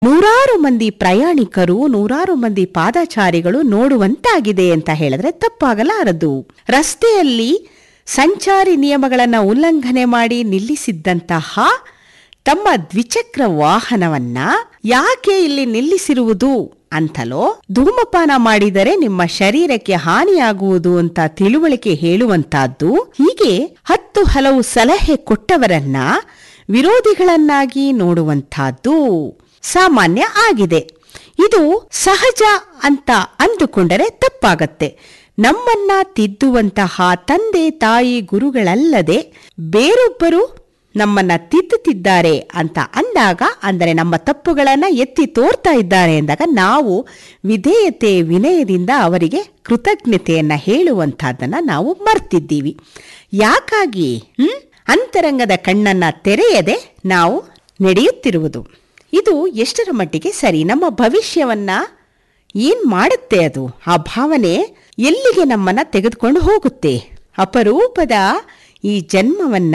ನೂರಾರು ಮಂದಿ ಪ್ರಯಾಣಿಕರು ನೂರಾರು ಮಂದಿ ಪಾದಚಾರಿಗಳು ನೋಡುವಂತಾಗಿದೆ ಅಂತ ಹೇಳಿದ್ರೆ ತಪ್ಪಾಗಲಾರದು ರಸ್ತೆಯಲ್ಲಿ ಸಂಚಾರಿ ನಿಯಮಗಳನ್ನು ಉಲ್ಲಂಘನೆ ಮಾಡಿ ನಿಲ್ಲಿಸಿದ್ದಂತಹ ತಮ್ಮ ದ್ವಿಚಕ್ರ ವಾಹನವನ್ನ ಯಾಕೆ ಇಲ್ಲಿ ನಿಲ್ಲಿಸಿರುವುದು ಅಂತಲೋ ಧೂಮಪಾನ ಮಾಡಿದರೆ ನಿಮ್ಮ ಶರೀರಕ್ಕೆ ಹಾನಿಯಾಗುವುದು ಅಂತ ತಿಳುವಳಿಕೆ ಹೇಳುವಂತಹದ್ದು ಹೀಗೆ ಹತ್ತು ಹಲವು ಸಲಹೆ ಕೊಟ್ಟವರನ್ನ ವಿರೋಧಿಗಳನ್ನಾಗಿ ನೋಡುವಂತಹದ್ದು ಸಾಮಾನ್ಯ ಆಗಿದೆ ಇದು ಸಹಜ ಅಂತ ಅಂದುಕೊಂಡರೆ ತಪ್ಪಾಗತ್ತೆ ನಮ್ಮನ್ನ ತಿದ್ದುವಂತಹ ತಂದೆ ತಾಯಿ ಗುರುಗಳಲ್ಲದೆ ಬೇರೊಬ್ಬರು ನಮ್ಮನ್ನ ತಿದ್ದುತ್ತಿದ್ದಾರೆ ಅಂತ ಅಂದಾಗ ಅಂದರೆ ನಮ್ಮ ತಪ್ಪುಗಳನ್ನ ಎತ್ತಿ ತೋರ್ತಾ ಇದ್ದಾರೆ ಎಂದಾಗ ನಾವು ವಿಧೇಯತೆ ವಿನಯದಿಂದ ಅವರಿಗೆ ಕೃತಜ್ಞತೆಯನ್ನ ಹೇಳುವಂತಹದ್ದನ್ನ ನಾವು ಮರ್ತಿದ್ದೀವಿ ಯಾಕಾಗಿ ಹ್ಮ್ ಅಂತರಂಗದ ಕಣ್ಣನ್ನ ತೆರೆಯದೆ ನಾವು ನಡೆಯುತ್ತಿರುವುದು ಇದು ಎಷ್ಟರ ಮಟ್ಟಿಗೆ ಸರಿ ನಮ್ಮ ಭವಿಷ್ಯವನ್ನ ಏನ್ ಮಾಡುತ್ತೆ ಅದು ಆ ಭಾವನೆ ಎಲ್ಲಿಗೆ ನಮ್ಮನ್ನ ತೆಗೆದುಕೊಂಡು ಹೋಗುತ್ತೆ ಅಪರೂಪದ ಈ ಜನ್ಮವನ್ನ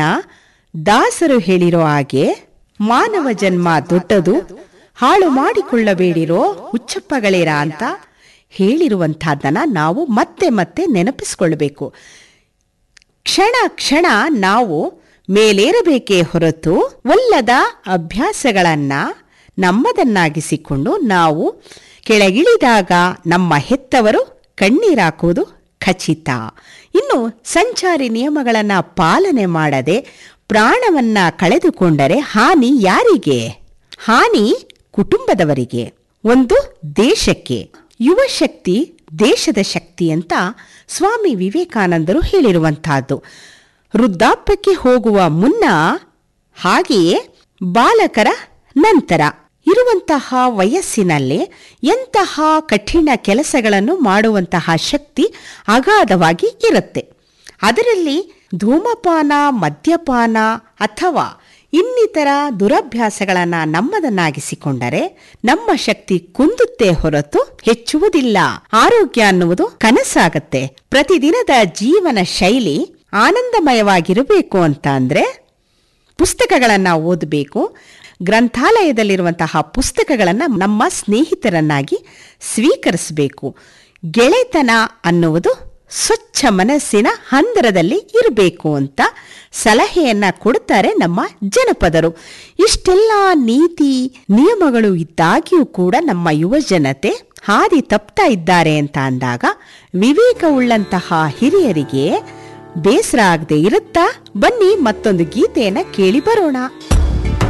ದಾಸರು ಹೇಳಿರೋ ಹಾಗೆ ಮಾನವ ಜನ್ಮ ದೊಡ್ಡದು ಹಾಳು ಮಾಡಿಕೊಳ್ಳಬೇಡಿರೋ ಹುಚ್ಚಪ್ಪಗಳೇರ ಅಂತ ಹೇಳಿರುವಂತಹದ್ದನ್ನ ನಾವು ಮತ್ತೆ ಮತ್ತೆ ನೆನಪಿಸ್ಕೊಳ್ಬೇಕು ಕ್ಷಣ ಕ್ಷಣ ನಾವು ಮೇಲೇರಬೇಕೇ ಹೊರತು ಒಲ್ಲದ ಅಭ್ಯಾಸಗಳನ್ನ ನಮ್ಮದನ್ನಾಗಿಸಿಕೊಂಡು ನಾವು ಕೆಳಗಿಳಿದಾಗ ನಮ್ಮ ಹೆತ್ತವರು ಕಣ್ಣೀರಾಕುವುದು ಖಚಿತ ಇನ್ನು ಸಂಚಾರಿ ನಿಯಮಗಳನ್ನ ಪಾಲನೆ ಮಾಡದೆ ಪ್ರಾಣವನ್ನ ಕಳೆದುಕೊಂಡರೆ ಹಾನಿ ಯಾರಿಗೆ ಹಾನಿ ಕುಟುಂಬದವರಿಗೆ ಒಂದು ದೇಶಕ್ಕೆ ಯುವ ಶಕ್ತಿ ದೇಶದ ಶಕ್ತಿ ಅಂತ ಸ್ವಾಮಿ ವಿವೇಕಾನಂದರು ಹೇಳಿರುವಂತಹದ್ದು ವೃದ್ಧಾಪ್ಯಕ್ಕೆ ಹೋಗುವ ಮುನ್ನ ಹಾಗೆಯೇ ಬಾಲಕರ ನಂತರ ಇರುವಂತಹ ವಯಸ್ಸಿನಲ್ಲಿ ಎಂತಹ ಕಠಿಣ ಕೆಲಸಗಳನ್ನು ಮಾಡುವಂತಹ ಶಕ್ತಿ ಅಗಾಧವಾಗಿ ಇರುತ್ತೆ ಅದರಲ್ಲಿ ಧೂಮಪಾನ ಮದ್ಯಪಾನ ಅಥವಾ ಇನ್ನಿತರ ದುರಭ್ಯಾಸಗಳನ್ನು ನಮ್ಮದನ್ನಾಗಿಸಿಕೊಂಡರೆ ನಮ್ಮ ಶಕ್ತಿ ಕುಂದುತ್ತೆ ಹೊರತು ಹೆಚ್ಚುವುದಿಲ್ಲ ಆರೋಗ್ಯ ಅನ್ನುವುದು ಕನಸಾಗತ್ತೆ ಪ್ರತಿದಿನದ ಜೀವನ ಶೈಲಿ ಆನಂದಮಯವಾಗಿರಬೇಕು ಅಂತ ಅಂದ್ರೆ ಪುಸ್ತಕಗಳನ್ನು ಓದಬೇಕು ಗ್ರಂಥಾಲಯದಲ್ಲಿರುವಂತಹ ಪುಸ್ತಕಗಳನ್ನು ನಮ್ಮ ಸ್ನೇಹಿತರನ್ನಾಗಿ ಸ್ವೀಕರಿಸಬೇಕು ಗೆಳೆತನ ಅನ್ನುವುದು ಸ್ವಚ್ಛ ಮನಸ್ಸಿನ ಹಂದರದಲ್ಲಿ ಇರಬೇಕು ಅಂತ ಸಲಹೆಯನ್ನ ಕೊಡ್ತಾರೆ ನಮ್ಮ ಜನಪದರು ಇಷ್ಟೆಲ್ಲ ನೀತಿ ನಿಯಮಗಳು ಇದ್ದಾಗ್ಯೂ ಕೂಡ ನಮ್ಮ ಯುವ ಜನತೆ ಹಾದಿ ತಪ್ತಾ ಇದ್ದಾರೆ ಅಂತ ಅಂದಾಗ ವಿವೇಕವುಳ್ಳಂತಹ ಹಿರಿಯರಿಗೆ ಬೇಸರ ಆಗದೆ ಇರುತ್ತಾ ಬನ್ನಿ ಮತ್ತೊಂದು ಗೀತೆಯನ್ನ ಕೇಳಿ ಬರೋಣ